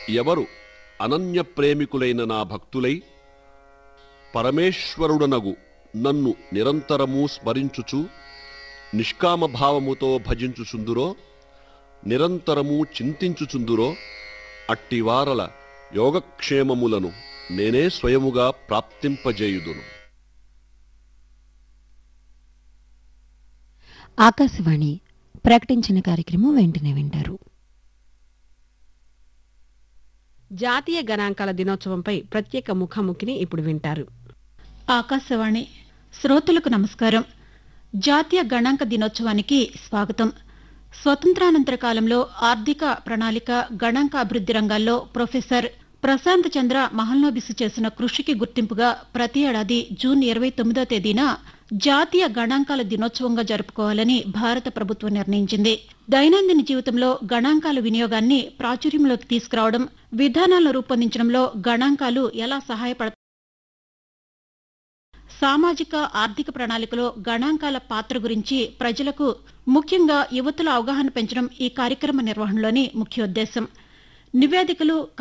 ఎవరు అనన్య ప్రేమికులైన నా భక్తులై పరమేశ్వరుడనగు నన్ను నిరంతరము స్మరించుచు నిష్కామభావముతో భజించుచుందురో నిరంతరము చింతించుచుందురో అట్టివారల యోగక్షేమములను నేనే స్వయముగా ప్రాప్తింపజేయుదును ఆకాశవాణి ప్రకటించిన కార్యక్రమం వెంటనే వింటారు జాతీయ గణాంకాల దినోత్సవంపై ప్రత్యేక ముఖాముఖిని ఇప్పుడు వింటారు ఆకాశవాణి శ్రోతలకు నమస్కారం జాతీయ గణాంక దినోత్సవానికి స్వాగతం స్వతంత్రానంతర కాలంలో ఆర్థిక ప్రణాళిక గణాంక అభివృద్ధి రంగాల్లో ప్రొఫెసర్ ప్రశాంత్ చంద్ర మహల్నోబిసు చేసిన కృషికి గుర్తింపుగా ప్రతి ఏడాది జూన్ ఇరవై తొమ్మిదో తేదీన జాతీయ గణాంకాల దినోత్సవంగా జరుపుకోవాలని భారత ప్రభుత్వం నిర్ణయించింది దైనందిన జీవితంలో గణాంకాల వినియోగాన్ని ప్రాచుర్యంలోకి తీసుకురావడం విధానాలను రూపొందించడంలో గణాంకాలు ఎలా సహాయపడతాయి సామాజిక ఆర్థిక ప్రణాళికలో గణాంకాల పాత్ర గురించి ప్రజలకు ముఖ్యంగా యువతుల అవగాహన పెంచడం ఈ కార్యక్రమ నిర్వహణలోని ముఖ్యోద్దేశం నివేదికలు